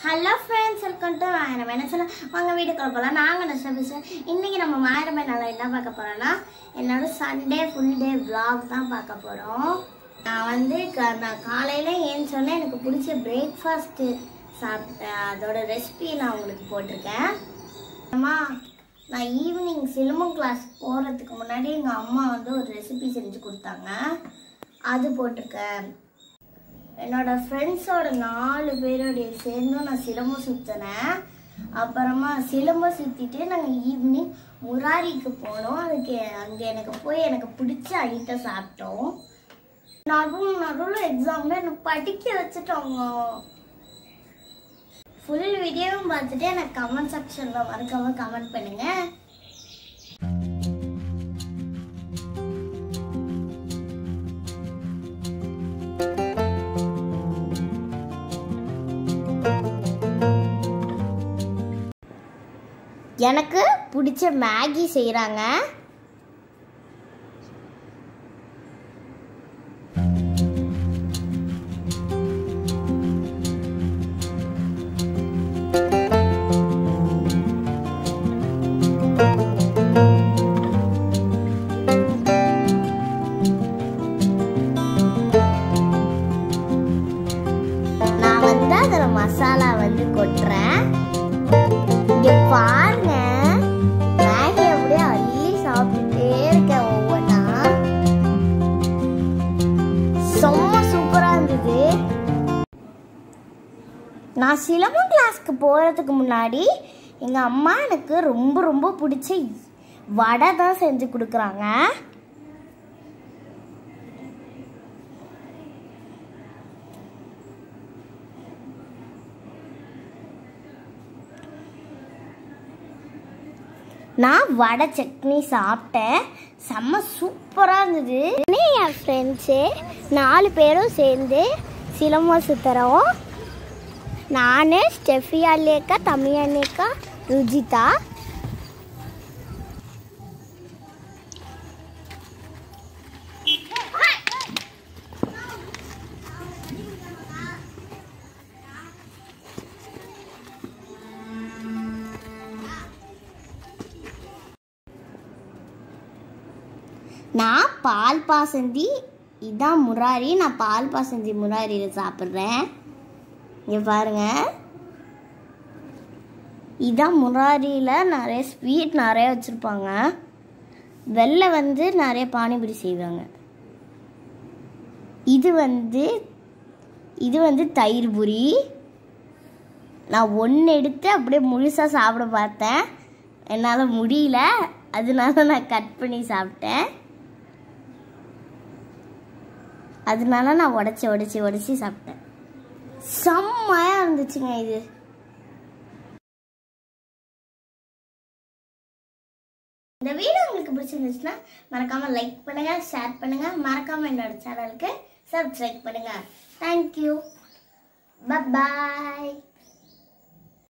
hello friends welcome to ஆயிரம் என்ன சொல்ல வாங்க வீட்டுக்குள்ள போகலாம் நாங்கள் நஷ்ட பேசுகிறேன் இன்றைக்கி நம்ம ஆயிரம் நாளில் என்ன பார்க்க போகிறோன்னா என்னோட சண்டே ஃபுல் டே vlog தான் பார்க்க போகிறோம் நான் வந்து க- நான் காலையில் ஏன்னு சொன்னேன் எனக்கு பிடிச்ச பிரேக்ஃபாஸ்ட்டு சாப்பிட்டேன் அதோட ரெசிபி நான் உங்களுக்கு போட்டிருக்கேன் அம்மா நான் ஈவினிங் சிலம்பம் கிளாஸ் போகிறதுக்கு முன்னாடி எங்கள் அம்மா வந்து ஒரு ரெசிபி செஞ்சு கொடுத்தாங்க அது போட்டிருக்கேன் என்னோட ஃப்ரெண்ட்ஸோட நாலு பேரோடைய சேர்ந்து நான் சிலம்பம் சுற்றினேன் அப்புறமா சிலம்பம் சுற்றிட்டு நாங்கள் ஈவினிங் முராரிக்கு போனோம் அதுக்கு அங்கே எனக்கு போய் எனக்கு பிடிச்ச ஐட்டம் சாப்பிட்டோம் நடுவில் நடுவில் எக்ஸாமில் எனக்கு படிக்க வச்சுட்டோங்க ஃபுல் வீடியோவும் பார்த்துட்டு எனக்கு கமெண்ட் செக்ஷனில் மறக்காம கமெண்ட் பண்ணுங்கள் எனக்கு பிடிச்ச மேகி செய்கிறாங்க நான் வந்து அதில் மசாலா வந்து கொட்டுறேன் இங்க பாருங்க மேகி அப்படியே அள்ளி சாப்பிட்டுட்டே இருக்கேன் ஒவ்வொன்றா செம்ம சூப்பரா இருந்தது நான் சிலம்பம் கிளாஸ்க்கு போகிறதுக்கு முன்னாடி எங்கள் அம்மா எனக்கு ரொம்ப ரொம்ப பிடிச்ச வடை தான் செஞ்சு கொடுக்குறாங்க நான் வடை சட்னி சாப்பிட்டேன் செம்ம சூப்பராக இருந்தது என் ஃப்ரெண்ட்ஸு நாலு பேரும் சேர்ந்து சிலம்பம் சுற்றுறோம் நான் ஸ்டெஃபி அல்லேக்கா தமிழ் அண்ணேக்கா ருஜிதா நான் பால் பாசந்தி இதான் முராரி நான் பால் பாசந்தி முராரியில் சாப்பிட்றேன் இங்கே பாருங்க இதான் முராரியில் நிறைய ஸ்வீட் நிறைய வச்சுருப்பாங்க வெளில வந்து நிறைய பானிபூரி செய்வாங்க இது வந்து இது வந்து தயிர் பூரி நான் ஒன்று எடுத்து அப்படியே முழுசாக சாப்பிட பார்த்தேன் என்னால் முடியல அதனால நான் கட் பண்ணி சாப்பிட்டேன் அதனால நான் உடச்சி உடச்சி உடச்சி சாப்பிட்டேன் செம்மையாக இருந்துச்சுங்க இது இந்த வீடியோ உங்களுக்கு பிடிச்சிருந்துச்சுன்னா மறக்காம லைக் பண்ணுங்க ஷேர் பண்ணுங்க மறக்காம என்னோட சேனலுக்கு சப்ஸ்கிரைப் பண்ணுங்க தேங்க்யூ பாய்